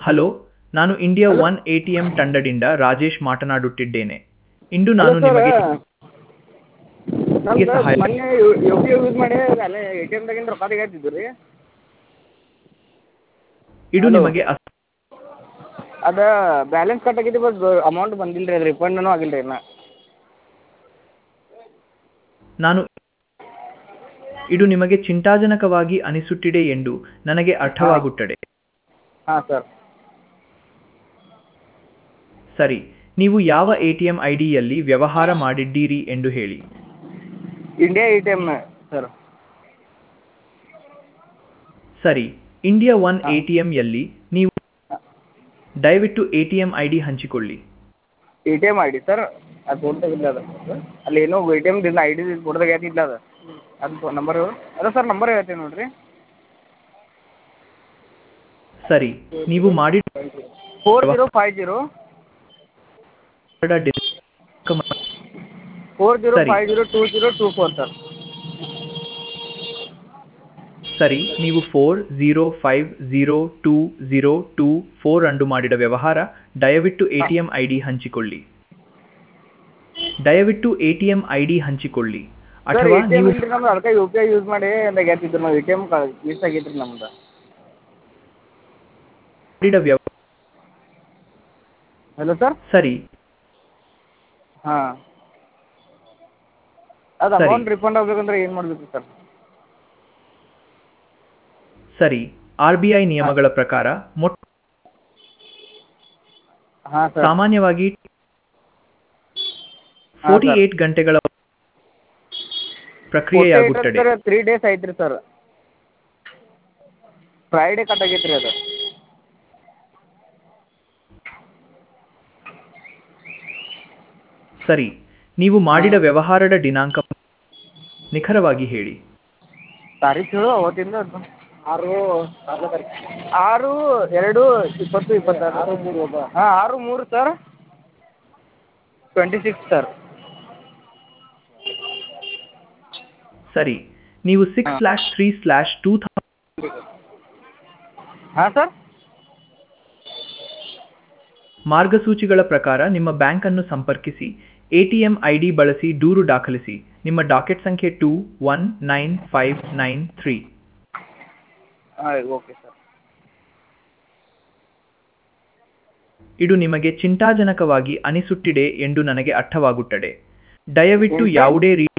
Hello ನಾನು India one A T M ತಂಡದಿಂದ ರಾಜೇಶ್ ಮಾತನಾಡುತ್ತಿದ್ದೇನೆ ಇಂದು ನಾನು ನಿಮಗೆ ನಮ್ದು ಸಹಾಯ- ಮೊನ್ನೆ ಯು ಪಿ ಐ ಯೂಸ್ ಮಾಡಿ ಅಲ್ಲೇ ಎ ಟಿ ಎಮ್ದಾಗಿಂದ ರೊಕ್ಕ ತೆಗಿತಿದ್ದು ರೀ ಇದು Hello. ನಿಮಗೆ ಅಸ್- ಅದು ಬ್ಯಾಲೆನ್ಸ್ ಕಟ್ ಆಗಿದೆ ಬಟ್ ಅಮೌಂಟ್ ಬಂದಿಲ್ಲ ರೀ ಅದು ರಿಫಂಡನೂ ಆಗಿಲ್ಲ ರೀ ಇನ್ನು ನಾನು ಇದು ನಿಮಗೆ ಚಿಂತಾಜನಕವಾಗಿ ಅನಿಸುತ್ತಿದೆ ಎಂದು ನನಗೆ ಅರ್ಥವಾಗುತ್ತದೆ ಹಾಂ ಸರ್ ಸರಿ ನೀವು ಯಾವ ಎ ಟಿ ಎಂ ಐ ಡಿಯಲ್ಲಿ ವ್ಯವಹಾರ ಮಾಡಿದ್ದೀರಿ ಎಂದು ಹೇಳಿ India A T M sir ಸರಿ ಇಂಡಿಯಾ ಒನ್ ಎ ಟಿ ಎಂಯಲ್ಲಿ ನೀವು ದಯವಿಟ್ಟು A T M I D ಹಂಚಿಕೊಳ್ಳಿ A T M I D sir ಅದು ಫೋನ್ದಾಗಿಲ್ಲ ಅದು ಅಲ್ಲಿ ಏನೋ ಎ ಟಿ ಎಮ್ದಿಂದ ಐ ಡಿ ಫೋಟೋದಾಗ ಯಾಕಿಲ್ಲ ಅದು ಅದು ನಂಬರ್ ಅದ ಸರ್ ನಂಬರ್ ಹೇಳ್ತೀನಿ ನೋಡಿರಿ ಸರಿ ನೀವು ಮಾಡಿದ four zero five zero four zero ಸರಿ. Five zero two zero two four sir ಸರಿ ನೀವು four zero five zero two zero two four ಅಂಡು ಮಾಡಿದ ವ್ಯವಹಾರ ದಯವಿಟ್ಟು A T M I D ಹಂಚಿಕೊಳ್ಳಿ ದಯವಿಟ್ಟು A T M I D ಹಂಚಿಕೊಳ್ಳಿ ಸರ್ ಅಥವಾ ಎ ಟಿ ಎಮ್ ನೀವು ಇಲ್ರಿ ನಮ್ದು ಅದಕ್ಕೆ ಯು ಪಿ ಐ ಯೂಸ್ ಮಾಡಿ ಅಂದಾಗ ಯಾತಿದ್ರು ನಾವು ಎ ಟಿ ಎಮ್ ಯೂಸ್ ಆಗೈತೆ ರೀ ನಮ್ದು ಮಾಡಿದ ವ್ಯವ ಹಲೋ ಸರ್ ಸರಿ ಹಾಂ ಅದು ಸರಿ. ಅಮೌಂಟ್ ರಿಫಂಡ್ ಆಗ್ಬೇಕಂದ್ರೆ ಏನು ಮಾಡಬೇಕು ಸರ್ ಸರಿ ಆರ್ ಬಿ ಐ ನಿಯಮಗಳ ಪ್ರಕಾರ ಮೊಟ್ಟ ಹಾಂ ಸರ್ ಸಾಮಾನ್ಯವಾಗಿ ಹಾ, ಫೋರ್ಟಿ ಸರ್. ಏಟ್ ಗಂಟೆಗಳ ಪ್ರಕ್ರಿಯೆಯಾಗುತ್ತದೆ ಸರ್ ತ್ರೀ ಡೇಸ್ ಆಯ್ತು ರೀ ಸರ್ ಫ್ರೈಡೇ ಕಟ್ ಆಗೈತೆ ರೀ ಅದು ಸರಿ ನೀವು ಮಾಡಿದ ವ್ಯವಹಾರದ ದಿನಾಂಕ ನಿಖರವಾಗಿ ಹೇಳಿ ತಾರೀಖು ಹೇಳು ಅವತ್ತಿಂದ ಅದು. ಆರು ಆರು ಎರಡು ಇಪ್ಪತ್ತು ಇಪ್ಪತ್ತಾರು ಆರು ಮೂರು ಹಾಂ ಆರು ಮೂರು ಸರ್ ಟ್ವೆಂಟಿ ಸಿಕ್ಸ್ ಸರ್ ಸರಿ ನೀವು six slash three slash two ಹಾಂ ಸರ್ ಮಾರ್ಗಸೂಚಿಗಳ ಪ್ರಕಾರ ನಿಮ್ಮ ಬ್ಯಾಂಕ್ ಅನ್ನು ಸಂಪರ್ಕಿಸಿ ಎಟಿಎಂ ಐಡಿ ಬಳಸಿ ದೂರು ದಾಖಲಿಸಿ ನಿಮ್ಮ ಡಾಕೆಟ್ ಸಂಖ್ಯೆ two one nine five nine three ಹಾಂ ಓಕೆ ಸರ್ ಇದು ನಿಮಗೆ ಚಿಂತಾಜನಕವಾಗಿ ಅನಿಸುತ್ತಿದೆ ಎಂದು ನನಗೆ ಅರ್ಥವಾಗುತ್ತದೆ ದಯವಿಟ್ಟು ಏನು ಸರ್? ಯಾವುದೇ ರೀ